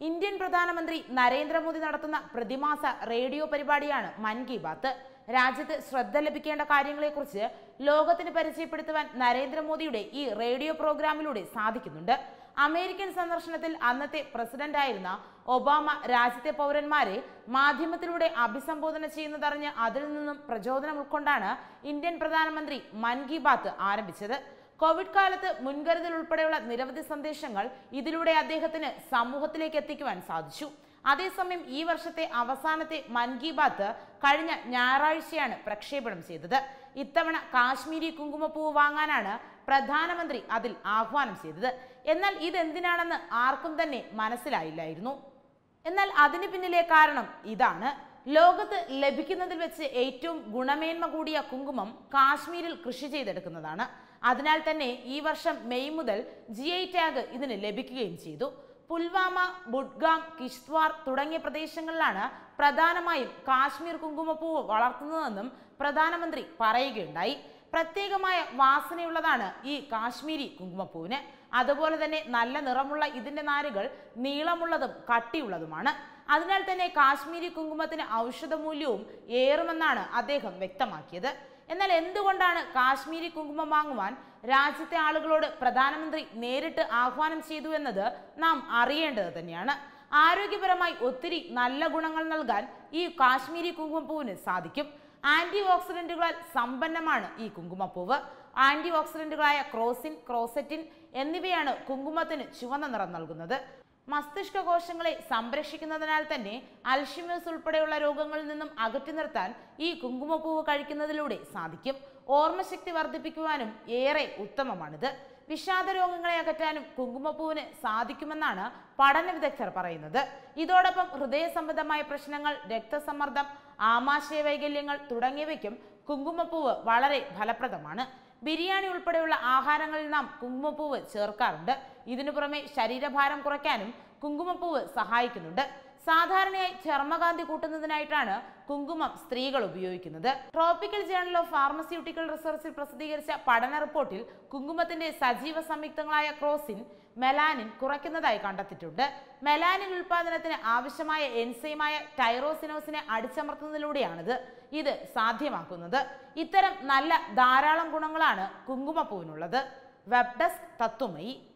Indian പ്രധാനമന്ത്രി നരേന്ദ്രമോദി നടത്തുന്ന പ്രതിമാസ റേഡിയോ പരിപാടിയാണ് മൻ കി ബാത്ത് രാജ്യത്ത് ശ്രദ്ധ ലഭിക്കേണ്ട കാര്യങ്ങളെക്കുറിച്ച് ലോകത്തിന് പരിചയപ്പെടുത്തുവാൻ നരേന്ദ്രമോദിയുടെ ഈ റേഡിയോ പ്രോഗ്രാമിലൂടെ സാധിക്കുന്നുണ്ട് അമേരിക്കൻ സന്ദർശനത്തിൽ അന്നത്തെ പ്രസിഡന്റായിരുന്ന ഒബാമ രാജ്യത്തെ പൗരന്മാരെ മാധ്യമത്തിലൂടെ അഭിസംബോധന ചെയ്യുന്നതറിഞ്ഞ് അതിൽ നിന്നും പ്രചോദനം ഉൾക്കൊണ്ടാണ് ഇന്ത്യൻ പ്രധാനമന്ത്രി മൻ കി ബാത്ത് ആരംഭിച്ചത് കോവിഡ് കാലത്ത് മുൻകരുതൽ ഉൾപ്പെടെയുള്ള നിരവധി സന്ദേശങ്ങൾ ഇതിലൂടെ അദ്ദേഹത്തിന് സമൂഹത്തിലേക്ക് എത്തിക്കുവാൻ സാധിച്ചു അതേസമയം ഈ വർഷത്തെ അവസാനത്തെ മൻ കി ബാത്ത് കഴിഞ്ഞ ഞായറാഴ്ചയാണ് പ്രക്ഷേപണം ചെയ്തത് ഇത്തവണ കാശ്മീരി കുങ്കുമപ്പൂവ് വാങ്ങാനാണ് പ്രധാനമന്ത്രി അതിൽ ആഹ്വാനം ചെയ്തത് എന്നാൽ ഇതെന്തിനാണെന്ന് ആർക്കും തന്നെ മനസ്സിലായില്ലായിരുന്നു എന്നാൽ അതിന് പിന്നിലെ കാരണം ഇതാണ് ലോകത്ത് ലഭിക്കുന്നതിൽ വെച്ച് ഏറ്റവും ഗുണമേന്മ കൂടിയ കുങ്കുമം കാശ്മീരിൽ കൃഷി ചെയ്തെടുക്കുന്നതാണ് അതിനാൽ തന്നെ ഈ വർഷം മെയ് മുതൽ ജി ഐ ടാഗ് ഇതിന് ലഭിക്കുകയും ചെയ്തു പുൽവാമ ബുഡ്ഗാം കിഷ്ത്വാർ തുടങ്ങിയ പ്രദേശങ്ങളിലാണ് പ്രധാനമായും കാശ്മീർ കുങ്കുമപ്പൂവ് വളർത്തുന്നതെന്നും പ്രധാനമന്ത്രി പറയുകയുണ്ടായി പ്രത്യേകമായ വാസനയുള്ളതാണ് ഈ കാശ്മീരി കുങ്കുമപ്പൂവിന് അതുപോലെ തന്നെ നല്ല നിറമുള്ള ഇതിന്റെ നാരുകൾ നീളമുള്ളതും കട്ടിയുള്ളതുമാണ് അതിനാൽ തന്നെ കാശ്മീരി കുങ്കുമത്തിന് ഔഷധമൂല്യവും ഏറുമെന്നാണ് അദ്ദേഹം വ്യക്തമാക്കിയത് എന്നാൽ എന്തുകൊണ്ടാണ് കാശ്മീരി കുങ്കുമം വാങ്ങുവാൻ രാജ്യത്തെ ആളുകളോട് പ്രധാനമന്ത്രി നേരിട്ട് ആഹ്വാനം ചെയ്തു എന്നത് നാം അറിയേണ്ടത് തന്നെയാണ് ആരോഗ്യപരമായി ഒത്തിരി നല്ല ഗുണങ്ങൾ നൽകാൻ ഈ കാശ്മീരി കുങ്കുമപ്പൂവിന് സാധിക്കും ആന്റി ഓക്സിഡന്റുകളാൽ സമ്പന്നമാണ് ഈ കുങ്കുമപ്പൂവ് ആന്റി ഓക്സിഡന്റുകളായ ക്രോസിൻ ക്രോസെറ്റിൻ എന്നിവയാണ് കുങ്കുമത്തിന് ചുവന്ന നിറം നൽകുന്നത് മസ്തിഷ്ക കോശങ്ങളെ സംരക്ഷിക്കുന്നതിനാൽ തന്നെ അൽഷിമേഴ്സ് ഉൾപ്പെടെയുള്ള രോഗങ്ങളിൽ നിന്നും അകറ്റി നിർത്താൻ ഈ കുങ്കുമപ്പൂവ് കഴിക്കുന്നതിലൂടെ സാധിക്കും ഓർമ്മശക്തി വർദ്ധിപ്പിക്കുവാനും ഏറെ ഉത്തമമാണിത് വിഷാദ രോഗങ്ങളെ അകറ്റാനും കുങ്കുമപ്പൂവിന് സാധിക്കുമെന്നാണ് പഠന വിദഗ്ധർ പറയുന്നത് ഇതോടൊപ്പം ഹൃദയ സംബന്ധമായ പ്രശ്നങ്ങൾ രക്തസമ്മർദ്ദം ആമാശയ വൈകല്യങ്ങൾ തുടങ്ങിയവയ്ക്കും കുങ്കുമപ്പൂവ് വളരെ ഫലപ്രദമാണ് ബിരിയാണി ഉൾപ്പെടെയുള്ള ആഹാരങ്ങളിൽ നാം കുങ്കുമപ്പൂവ് ചേർക്കാറുണ്ട് ഇതിനു പുറമെ ശരീരഭാരം കുറയ്ക്കാനും കുങ്കുമപ്പൂവ് സഹായിക്കുന്നുണ്ട് സാധാരണയായി ചർമ്മകാന്തി കൂട്ടുന്നതിനായിട്ടാണ് കുങ്കുമം സ്ത്രീകൾ ഉപയോഗിക്കുന്നത് ട്രോപ്പിക്കൽ ജേണൽ ഓഫ് ഫാർമസ്യൂട്ടിക്കൽ റിസർച്ചിൽ പ്രസിദ്ധീകരിച്ച പഠന റിപ്പോർട്ടിൽ കുങ്കുമത്തിന്റെ സജീവ സംയുക്തങ്ങളായ ക്രോസിൻ മെലാനിൻ കുറയ്ക്കുന്നതായി കണ്ടെത്തിയിട്ടുണ്ട് മെലാനിൻ ഉൽപാദനത്തിന് ആവശ്യമായ എൻസൈമായ ടൈറോസിനോസിനെ അടിച്ചമർത്തുന്നതിലൂടെയാണിത് ഇത് സാധ്യമാക്കുന്നത് ഇത്തരം നല്ല ധാരാളം ഗുണങ്ങളാണ് കുങ്കുമപ്പൂവിനുള്ളത് വെബ് ഡെസ്ക് തത്വമയി